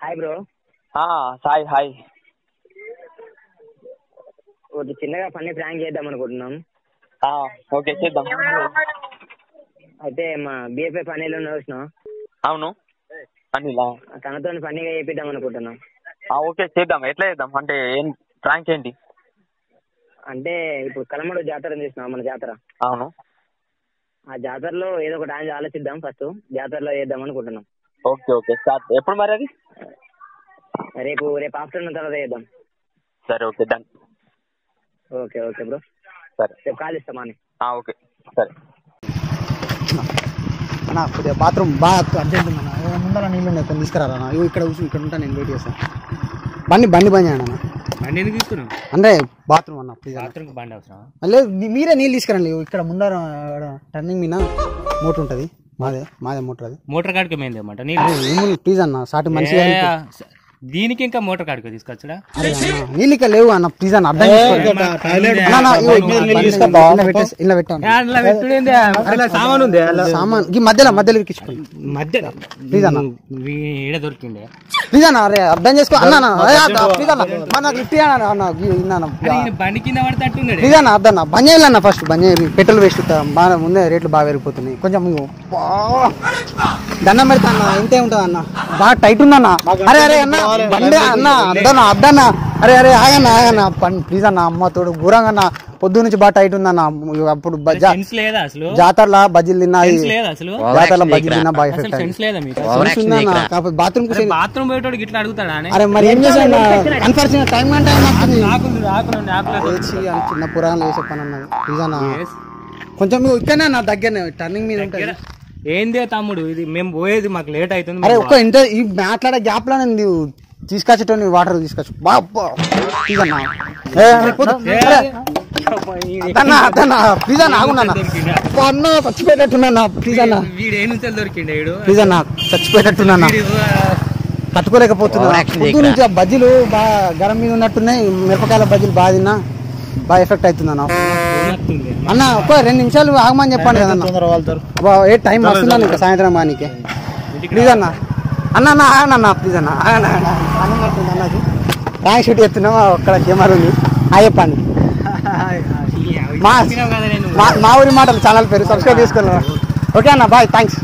Hi bro ఆ, Sai hi ఒకటి చిన్నగా ఫన్నీ ప్రాంక్ చేద్దాం అనుకుంటున్నాం ఆ, ఓకే చేద్దాం అయితే మా బిఎఫ్ఐ ఫన్నీలో చూసిన అవును అనిలా తనతో ఫన్నీగా చేపిద్దాం అనుకుంటున్నాం ఆ, ఓకే చేద్దాం ఎట్లా చేద్దాం అంటే ఏం ప్రాంక్ ఏంటి అంటే ఇప్పుడు కలమడు జాతర చూసినాం మన జాతర అవును ఆ జాతరలో ఏదో ఒక డాన్స్ ఆలోచిద్దాం ఫస్ట్ జాతరలో చేద్దాం అనుకుంటున్నాం ఓకే ఓకే స్టార్ట్ ఎప్పుడు మరి అది రేపు రేపు ఆఫ్టర్నూన్ తర్వాత చేద్దాం సరే okay done okay okay bro సరే రేపు కాల్ ఇస్తామా అని ఆ, ఓకే సరే అన్న కొద్దిగా బాత్రూమ్ బాగా అర్జెంట్ ఉంది అన్న ఏ ముందర నీళ్ళు ఉన్నాయి కొన్ని తీసుకురారా అన్న ఇగో ఇక్కడ కూర్చొని ఇక్కడ ఉంటాను నేను వెయిట్ చేస్తాను బండి బండి బండి అన్న బండి ఎందుకు తీసుకున్నాం అంటే బాత్రూమ్ అన్న ప్లీజ్ అన్న బాత్రూమ్ బండి అవసరం లేదు మీ- మీరే నీళ్ళు తీసుకురండి ఇగో ఇక్కడ ముందర టర్నింగ్ మీద మోటర్ ఉంటుంది మాదే మాదే మోటర్ అది మోటార్ కాడికి మేము తెమ్మంట నీళ్ళు ప్లీజ్ అన్న సాటి మనిషి ఏ, దీనికి ఇంకా మోటార్ కాడికి తీసుకొచ్చడా అరే అన్న, నీళ్ళు ఇక్కడ లేవు అన్న ప్లీజ్ అన్న అర్థం చేసుకోండి. అన్న, అన్న, ఇగో ఇక్కడ బండి ఇలా పెట్టేసి- ఇలా పెట్టాను సామాన్ ఉంది సామాన్ ఈ మధ్యలో మధ్యలో ఇరికించుకోండి మధ్యలో ప్లీజ్ అన్న ఈడ దొరికిండే ప్లీజ్ అన్న అరే అర్థం చేసుకో అన్న అన్న, అరే అన్న, ప్లీజ్ అన్న మన నాకు లిఫ్ట్ ఇయ్యనా అన్న ఈ- ఇన్న అన్న ఈయన బండి కింద పడితే అట్టున్నాడు ప్లీజ్ అన్న అర్థం అన్న బంద్ చేయాలన్న ఫస్ట్ బంద్ చేయాలి పెట్రోల్ వేస్ట్ బాగా ముందే రేట్లు బాగా పెరిగిపోతున్నాయి కొంచెం ఇగో, బా. దండం పెడతా అన్న ఇంతే ఉంటుంది అన్న బాగా టైట్ ఉందన్న అరే అరే అన్న బండి అన్న అద్దన్న అద్దన్న అరే అరే ఆగన్న ఆగన్న పన్ ప్లీజ్ అన్న అమ్మ తోడు ఘోరంగా అన్న పొద్దు నుంచి బాగా టైట్ ఉందన్న అప్పుడు బ- జా- సెన్స్ లేదా అసలు జాతరలా బజ్జీలు తిన్నా సెన్స్ లేదా అసలు జాతరలో బజ్జీలు తిన్నా బాగా అసలు ఎఫెక్ట్ సెన్స్ లేదా మీకు అయింది ఉందన్న కాకపోతే బాత్రూమ్ కు బాత్రూమ్ పోయేటోడికి ఇట్లా అడుగుతాడా అని అరే మరి ఏం చేశాను అన్ఫార్చునేట్ టైం అంటే వస్తుంది ఆకులు ఆకులు ఆకులు లేచి అని చిన్న పురాణాలు వేసే పని అన్నది ప్లీజ్ అన్న కొంచెం నువ్వు ఇక్కడనే నా దగ్గరనే టర్నింగ్ మీద ఉంటుంది ఏందే తమ్ముడు ఇది మేము పోయేది మాకు లేట్ అవుతుంది అరే ఒక్క ఇంట ఈ మాట్లాడే గ్యాప్ లో నేను తీసుకొచ్చేటోని వాటర్ తీసుకొచ్చు బాబా ప్లీజ్ అన్న ఏ, అరే, పోదు. అరే, అదన్న అదన్న ప్లీజ్ అన్న ఆగున్నా అన్న చచ్చిపోయేటట్టున్నా ప్లీజ్ అన్న వీడు ఏ నుంచి దొరికిండే వీడు ప్లీజ్ అన్న చచ్చిపోయేటట్టున్నా తట్టుకోలేకపోతున్నా పొద్దు నుంచి ఆ బజ్జీలు బాగా గరం మీద ఉన్నట్టున్నాయి మిరపకాయల బజ్జీలు బాగా తిన్నా బాగా ఎఫెక్ట్ అవుతుంది అన్న వస్తుంది. అన్న ఒక రెండు నిమిషాలు ఆగమని చెప్పండి కదా అబ్బా, ఏ టైం వస్తుందా ఇంకా సాయంత్రం మానికి ప్లీజ్ అన్న అన్న అన్న ఆగనన్న ప్లీజ్ అన్న ఆగన అన్నది ర్యాంక్ షూట్ ఎత్తున్నాం అక్కడ కెమెరా ఉంది ఆ చెప్పండి మా చెప్పినావు కదా నేను మా మా ఊరి మాటలు ఛానల్ పేరు సబ్స్క్రైబ్ చేసుకోవాలి ఓకే అన్న బాయ్ థ్యాంక్స్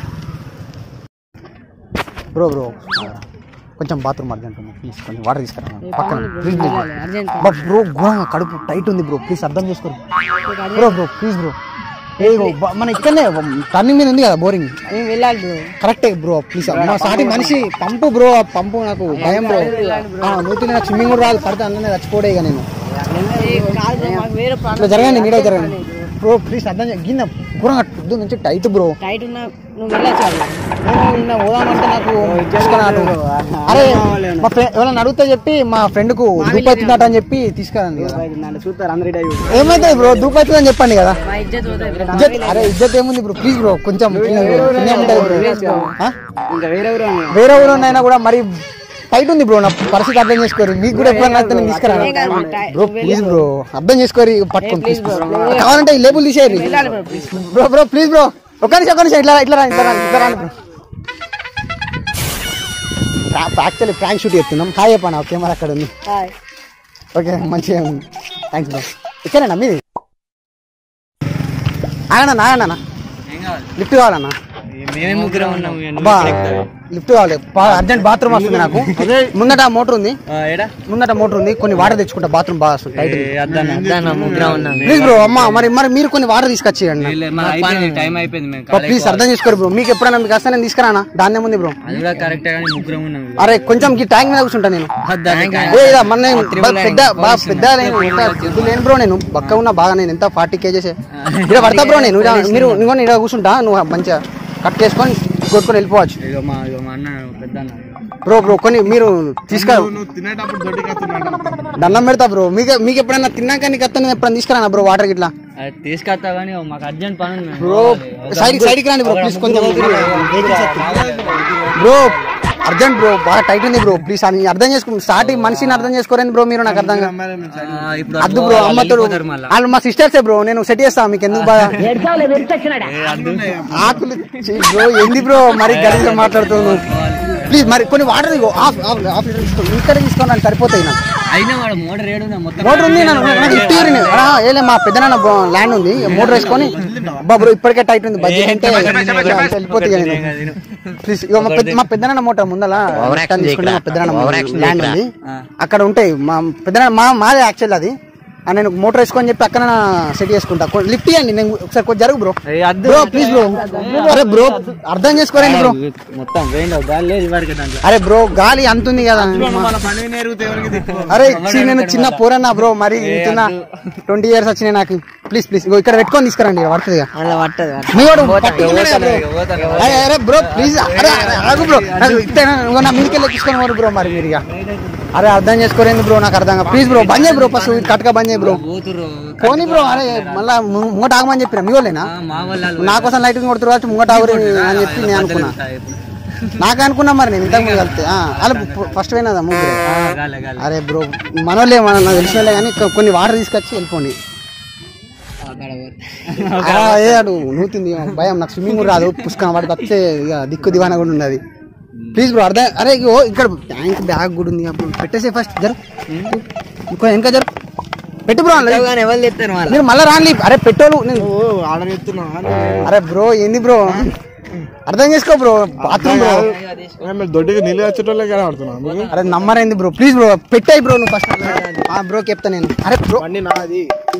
బ్రో బ్రో కొంచెం బాత్రూమ్ అర్జెంట్ ఉంది ప్లీజ్ కొంచెం వాటర్ తీసుకురా పక్కన ప్లీజ్ ప్లీజ్ బ్రో ఘోరంగా కడుపు టైట్ ఉంది బ్రో ప్లీజ్ అర్థం చేసుకోరు బ్రో బ్రో ప్లీజ్ బ్రో ఏ మన ఇక్కడనే టర్నింగ్ మీద ఉంది కదా బోరింగ్ వెళ్ళాలి బ్రో కరెక్టే బ్రో ప్లీజ్ మా సాటి మనిషి పంపు బ్రో ఆ పంపు నాకు భయం బ్రో నూతి నాకు స్విమ్మింగ్ కూడా రాదు పడితే అందరినీ చచ్చిపోడే ఇక నేను కాదు బ్రో మాకు వేరే ప్రాబ్లం ఇట్లా జరగండి మీరే జరగండి బ్రో ప్లీజ్ అర్థం చే- గిన్నె ఘోరంగా పొద్దు నుంచి టైట్ బ్రో టైట్ ఉన్నా నువ్వు వెళ్ళచ్చు నేను నిన్న పోదామంటే నాకు తీసుకురాడు అరే మా ఫ్రెండ్ ఎవరైనా అడిగితే చెప్పి మా ఫ్రెండ్ కు దూపు అవుతుందట అని చెప్పి తీసుకురండి కదా నన్ను చూస్తారు అందరి ఏమైతే బ్రో దూపు అవుతుందని చెప్పండి కదా మా ఇజ్జత్ పోతుంది బ్రో ఇజ్జత్ అరే ఇజ్జత్ ఏముంది బ్రో ప్లీజ్ బ్రో కొంచెం పుణ్యం ఉంటుంది బ్రో ఆ? ఇంకా వేరే ఎవరు వేరే ఊరున్నైనా కూడా మరి టైట్ ఉంది బ్రో నా పరిస్థితి అర్థం చేసుకోరు మీకు కూడా ఎప్పుడన్నా అయితే నేను తీసుకురా బ్రో ప్లీజ్ బ్రో అర్థం చేసుకోరు పట్టుకోండి ప్లీజ్ కావాలంటే ఈ లేబుల్ తీసేయండి బ్రో బ్రో ప్లీజ్ బ్రో ఒక నిమిషం ఒక నిమిషం ఇట్లా ఇట్లా రా ఇట్లా రా ఇట్లా రాండి బ్రో యాక్చువల్లీ ప్రాంక్ షూట్ చేస్తున్నాం హాయ్ చెప్పండి ఆ కెమెరా అక్కడ ఉంది హాయ్ ఓకే మంచిగా ఉంది థ్యాంక్స్ బ్రో ఇక్కడేనా మీది ఆగనా ఆగనా లిఫ్ట్ కావాలన్నా మేమే ముగ్గురం ఉన్నాం ఇక నువ్వు బా ఇక్కడ ఎక్కుతావా? లిఫ్ట్ కావాలి అర్జెంట్ బాత్రూమ్ వస్తుంది నాకు ముందట మోటర్ ఉంది ఆ, ఏడా ముందట మోటర్ ఉంది కొన్ని వాటర్ తెచ్చుకుంటా బాత్రూమ్ బాగా వస్తుంది టైట్ ఉంది. అద్దన్న ముగ్గురం ఉన్నాం ప్లీజ్ బ్రో అమ్మ మరి మరి మీరు కొన్ని వాటర్ తీసుకొచ్చేయండి టైం అయిపోయింది మేము ప్లీజ్ అర్థం చేసుకోరు బ్రో మీకు ఎప్పుడైనా మీకు వస్తా నేను తీసుకురానా దాన్ని ఏముంది బ్రో అది కూడా కరెక్టే కానీ ముగ్గురం ఉన్నాం అరే కొంచెం ఈ ట్యాంక్ మీద కూర్చుంటా నేను ఏ ఇదా, మన నేను బా- పెద్ద బాగా పెద్ద లేను, ఎంత ఎద్దు లేను బ్రో నేను బక్క ఉన్నా బాగా నేను ఎంత ఫార్టీ కేజెస్ ఇక్కడ పడతా బ్రో నేను ఇలా మీరు ఇంకో ఇక్కడ కూర్చుంటా నువ్వు మంచిగా కట్ చేసుకొని కొట్టుకొని వెళ్ళిపోవచ్చు ఇక మా ఇక మా అన్న పెద్ద అన్న బ్రో బ్రో కొన్ని మీరు తీసుకురా దండం పెడతా బ్రో మీకు మీకు ఎప్పుడైనా తిన్నాక నీకు అత్త నేను ఎప్పుడైనా తీసుకురా బ్రో వాటర్ గిట్లా అది తీసుకొస్తా కానీ మాకు అర్జెంట్ పని ఉంది బ్రో సైడ్ సైడ్కి రండి బ్రో ప్లీజ్ కొంచెం బ్రో అర్జెంట్ బ్రో బాగా టైట్ ఉంది బ్రో ప్లీజ్ అని అర్థం చేసుకో స్టార్టింగ్ మనిషిని అర్థం చేసుకోరండి బ్రో మీరు నాకు అర్థం కాదు. ఆ, ఇప్పుడు అద్దు బ్రో అమ్మతోడు వెళ్ళిపోతారు మళ్ళా. వాళ్ళు మా సిస్టర్సే బ్రో నేను సెట్ చేస్తా మీకు ఎందుకు బాగా ఆకులు ఛీ, బ్రో ఏంది బ్రో మరి గలీజ్గా మాట్లాడుతున్నావు ప్లీజ్ మరి కొన్ని వాటర్ ఇగో హాఫ్ హాఫ్ హాఫ్ లీటర్ తీసుకో ఇక్కడ తీసుకోవాలి సరిపోతాయి నాకు అయినా వాడు మోటార్ ఏడు మొత్తం మోటార్ ఉంది నాకు నాకు లిఫ్ట్ ఇవ్వరు నేను. ఆ, ఏలే మా పెద్దనాన్న ల్యాండ్ ఉంది మోటార్ వేసుకొని అబ్బా బ్రో ఇప్పటికే టైట్ ఉంది బడ్జెట్ అంటే వెళ్ళిపోతాయి నేను ప్లీజ్ ఇగో మా పెద్ద మా పెద్దనాన్న మోటార్ ముందల తీసుకుని మా పెద్దనాన్న ల్యాండ్ ఉంది అక్కడ ఉంటాయి మా పెద్దనాన్న మా మాదే యాక్చువల్ అది ఆ, నేను మోటార్ వేసుకొని చెప్పి అక్కడ సెట్ చేసుకుంటా కొ- లిఫ్ట్ ఇవ్వండి నేను ఒకసారి కొంచెం జరుగు బ్రో బ్రో ప్లీజ్ బ్రో అరే బ్రో అర్థం చేసుకోరండి బ్రో మొత్తం వేయండి గాలి లేదు ఇవ్వడానికి దాంట్లో అరే బ్రో గాలి అంత ఉంది కదా మన పండుగ నేరుగుతే ఎవరికి దిక్కు అరే ఛీ, నేను చిన్న పోరన్నా బ్రో మరి ఇంటున్నా ట్వంటీ ఇయర్స్ వచ్చినాయి నాకు ప్లీజ్ ప్లీజ్ ఇగో ఇక్కడ పెట్టుకొని తీసుకురండి పడుతుంది అలా పట్టదు మీ వాడు పట్టుకున్నాడే bro. అరే అరే బ్రో ప్లీజ్ అరే అరే, ఆగు బ్రో నాకు ఇస్తే ఇంకో నా మీదకి వెళ్ళి తీసుకొని పోరు బ్రో మరి మీరు ఇక అరే అర్థం చేసుకోరేంది బ్రో నాకు అర్థం ప్లీజ్ బ్రో బంద్ చేయి బ్రో ఫస్ట్ కట్క బంద్ చేయి బ్రో పోతురు పోనీ బ్రో అరే మళ్ళా ము- ముంగట ఆగమని చెప్పిన మీ వాళ్ళేనా మా వాళ్ళు నా కోసం లైటింగ్ కొడుతురు కాబట్టి ముంగట ఆగురు అని చెప్పి నేను అనుకున్నా నాకు అనుకున్నా మరి నేను ఇంతకు ముందు కలిస్తే అలా ఫస్ట్ పోయినదా ముగ్గురు గాలి గాలి అరే బ్రో మనోళ్ళే మన నాకు తెలిసిన వాళ్ళే కానీ కొ- కొన్ని వాటర్ తీసుకొచ్చి వెళ్ళిపోండి ఆ, ఏ అడు నూతింది భయం నాకు స్విమ్మింగ్ కూడా రాదు పుష్కం వాడికి వస్తే ఇక దిక్కు దివానా కూడా ఉన్నది ప్లీజ్ బ్రో అర్థం అరే ఇగో ఇక్కడ ట్యాంక్ బ్యాగ్ కూడా ఉంది అప్పుడు పెట్టేసే ఫస్ట్ జరు ఇంకో ఇంకా జరు పెట్టు బ్రో అందులో. ఎవరు తెస్తారు మళ్ళీ నేను మళ్ళీ రాని అరే పెట్రోలు నేను అరే బ్రో ఏంది బ్రో అర్థం చేసుకో బ్రో బాత్రూమ్ బ్రో మేము దొడ్డికి నీళ్ళు వచ్చేటోళ్ళే కనబడుతున్నాం అరే నమ్మరైంది బ్రో ప్లీజ్ బ్రో పెట్టాయి బ్రో నువ్వు ఫస్ట్ బ్రోకి చెప్తా నేను అరే బ్రో బండి నాది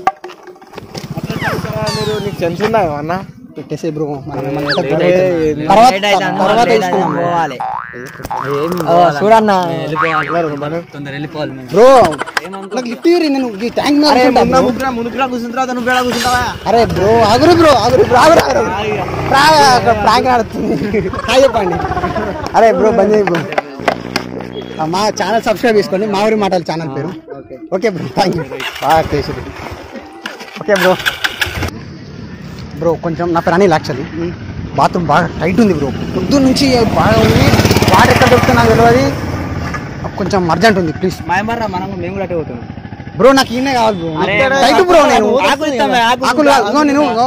మీరు నీకు సెన్స్ ఉందా అన్న పెట్టేసే బ్రో మనం ఏమన్నా తర్వాత తర్వాత తీసుకుందాం పోవాలి చూడన్న తొందర వెళ్ళిపోవాలి మేము బ్రో నాకు లిఫ్ట్ ఇవ్వరి నేను ఈ ట్యాంక్ మీద కూర్చుంటా bro. మునుకురా కూర్చున్న తర్వాత నువ్వు బేడ కూర్చుంటావా అరే బ్రో ఆగురు బ్రో ఆగురు బ్రో ఆగురు ఆగురు ప్రాంక్ ఆడుతుంది హాయ్ చెప్పండి అరే బ్రో బంద్ చేయి బ్రో ఆ, మా ఛానల్ సబ్స్క్రైబ్ చేసుకోండి మా ఊరి మాటలు ఛానల్ పేరు ఓకే బ్రో థ్యాంక్ యూ బాగా చేసింది ఓకే బ్రో బ్రో కొంచెం నా పేరు అనిల్ యాక్చువల్లీ బాత్రూమ్ బాగా టైట్ ఉంది బ్రో పొద్దు నుంచి బాగా ఉంది వాటర్ ఎక్కడ దొరుకుతుంది నాకు తెలియదు కొంచెం అర్జెంట్ ఉంది ప్లీజ్ మాయమర్రా మనం మేము కూడా అటే పోతాం బ్రో నాకు ఈయనే కావాలి బ్రో అరే, టైట్ బ్రో నేను ఆకులు ఇస్తాం, ఆకులు ఆకులు కాదు, ఇగో నేను ఇగో,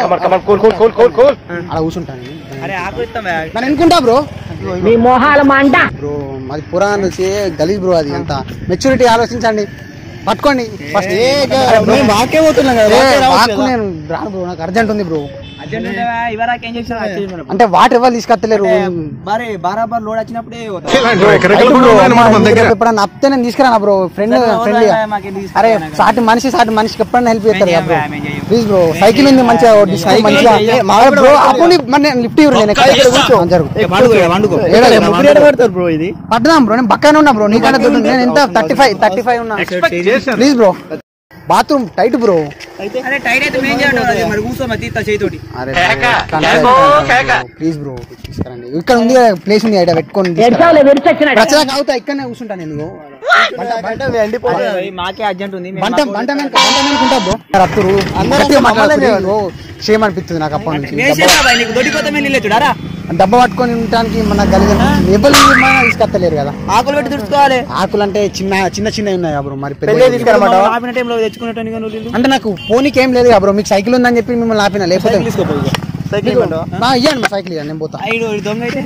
అలా కూర్చుంటాను నేను. అరే ఆకు ఇస్తాం నన్ను ఎన్నుకుంటా బ్రో మీ మొహాల మంట బ్రో అది పురాణం నుంచి గలీజ్ బ్రో అది అంత మెచ్యూరిటీ ఆలోచించండి పట్టుకోండి ఫస్ట్ మాకే పోతున్నాం వాకు నేను రాను బ్రో నాకు అర్జెంట్ ఉంది బ్రో అర్జెంట్ ఇవరాకి ఏం చేసిన అంటే వాటర్ ఎవరు తీసుకొస్తలేరు బారే బారాబార్ లోడ్ వచ్చినప్పుడే పోతాం Right bro, అమ్మా, దగ్గర ఎప్పుడన్నా అప్తే నేను తీసుకురానా బ్రో ఫ్రెండ్ ఫ్రెండ్లీగా మాకేం తీసుకురా అరే సాటి మనిషి సాటి మనిషికి ఎప్పుడన్నా హెల్ప్ చేస్తారు కదా బ్రో మేము చెయ్యం. ప్లీజ్ బ్రో సైకిల్ ఉంది మంచిగా డిస్కౌంట్ మంచిగా అరే బ్రో అప్పుడు మరి నేను లిఫ్ట్ ఇవ్వరు నేను ఎక్కడ ఇక్కడ కూర్చో జరుగు ఏడా లేదు, ముగ్గురు ఏడ పడతారు బ్రో ఇది పట్టదాం బ్రో నేను పక్కనే ఉన్నా బ్రో నీకంటే దొడ్డు ఉంది. నేను ఎంత థర్టీ ఫైవ్ థర్టీ ఫైవ్ ఉన్నా please bro bathroom tight bro అరే టైట్ అయితే మేము చేయండి మరి కూర్చో మరి తీస్తా చేయితోటి అరే ప్లీజ్ బ్రో తీసుకురండి ఇక్కడ ఉంది ప్లేస్ ఉంది ఇక్కడ పెట్టుకొని రచన అవుతా ఇక్కడనే కూర్చుంటా నేను ఇగో. బంట బంట మాకే అర్జెంట్ ఉంది బంట బంట మీద బంట మీద ఉంటా బ్రో రత్తురు గట్టిగా మాట్లాడుతున్నారు షేమ్ అనిపిస్తుంది నాకు అప్పటి నుంచి డబ్బా- నీకు దొడ్డిపోతే మేము నిల్లు చూడారా డబ్బా పట్టుకొని ఉండటానికి మన గలీజ్ ఎవరు తీసుకొస్తలేరు కదా ఆకులు పెట్టి తుడుచుకోవాలి ఆకులు అంటే చిన్న చిన్న చిన్న ఉన్నాయి కదా బ్రో మరి పెద్ద ఆపిన టైంలో తెచ్చుకున్నట్టు నీళ్ళు అంటే నాకు పోనీకి ఏం లేదు కదా బ్రో మీకు సైకిల్ ఉందని చెప్పి మిమ్మల్ని ఆపిన లేకపోతే సైకిల్ ఆ, ఇయ్యండి మా సైకిల్ ఇయ్యండి నేను పోతా ఐదు దొంగ అయితే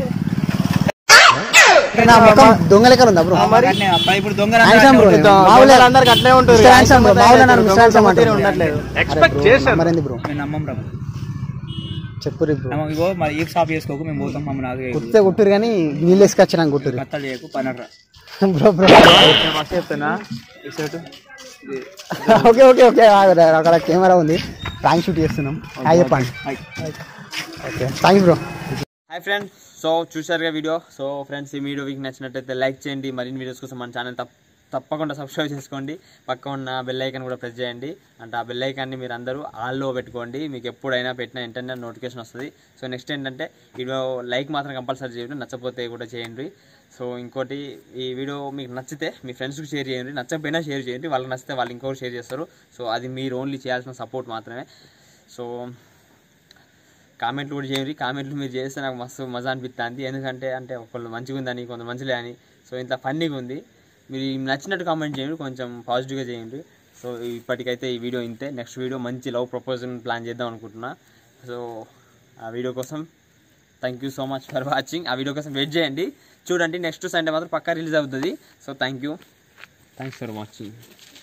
అంటే నా ముఖం దొంగ లెక్కలు ఉందా బ్రో అట్నే అబ్బా, ఇప్పుడు దొంగ హ్యాండ్సమ్ బ్రో నేను. మా ఊళ్ళో అందరికి అట్లే ఉంటుంది మిస్టర్ హ్యాండ్సమ్ బ్రో. మా ఊళ్ళో నన్ను మిస్టర్ హ్యాండ్సమ్ అంటారు. ఉండట్లేదు అరే బ్రో, మరేంది బ్రో మేము నమ్మం రా చెప్పు రే బ్రో నమ్మం ఇగో మరి ఈ స్టాప్ చేసుకోకు మేము పోతాం మమ్మల్ని ఆగు కుత్తే కొట్టురు కానీ నీళ్ళు వేసుకొచ్చినా కొట్టురు కత్తలు చేయకు పనర్రా బ్రో బ్రో చెప్తానా ఓకే ఓకే ఓకే ఆగు, అక్కడ కెమెరా ఉంది ప్రాంక్ షూట్ చేస్తున్నాం హాయ్ చెప్పండి okay thanks bro hi friends so చూసారుగా వీడియో సో ఫ్రెండ్స్ ఈ వీడియో మీకు నచ్చినట్టయితే లైక్ చేయండి మరిన్ని వీడియోస్ కోసం మన ఛానల్ తప్ప తప్పకుండా సబ్స్క్రైబ్ చేసుకోండి పక్క ఉన్న బెల్ ఐకాన్ కూడా ప్రెస్ చేయండి అంటే ఆ బెల్ ఐకాన్ని మీరు అందరూ ఆల్లో పెట్టుకోండి మీకు ఎప్పుడైనా పెట్టిన వెంటనే నోటిఫికేషన్ వస్తుంది సో నెక్స్ట్ ఏంటంటే వీడియో లైక్ మాత్రం కంపల్సరీ చేయండి నచ్చకపోతే కూడా చేయండి సో ఇంకోటి ఈ వీడియో మీకు నచ్చితే మీ ఫ్రెండ్స్కి షేర్ చేయండి నచ్చకపోయినా షేర్ చేయండి వాళ్ళకి నచ్చితే వాళ్ళు ఇంకొకరు షేర్ చేస్తారు సో అది మీరు ఓన్లీ చేయాల్సిన సపోర్ట్ మాత్రమే సో కామెంట్లు కూడా చేయండి కామెంట్లు మీరు చేస్తే నాకు మస్తు మజా అనిపిస్తుంది ఎందుకంటే అంటే ఒకళ్ళు మంచిగా ఉందని కొంత మంచిలే అని సో ఇంత ఫన్నీగా ఉంది మీరు నచ్చినట్టు కామెంట్ చేయండి కొంచెం పాజిటివ్గా చేయండి సో ఇప్పటికైతే ఈ వీడియో ఇంతే నెక్స్ట్ వీడియో మంచి లవ్ ప్రపోజల్ ప్లాన్ చేద్దాం అనుకుంటున్నా సో ఆ వీడియో కోసం thank you so much for watching ఆ వీడియో కోసం వెయిట్ చేయండి చూడండి నెక్స్ట్ సండే మాత్రం పక్కా రిలీజ్ అవుతుంది so thank you thanks for watching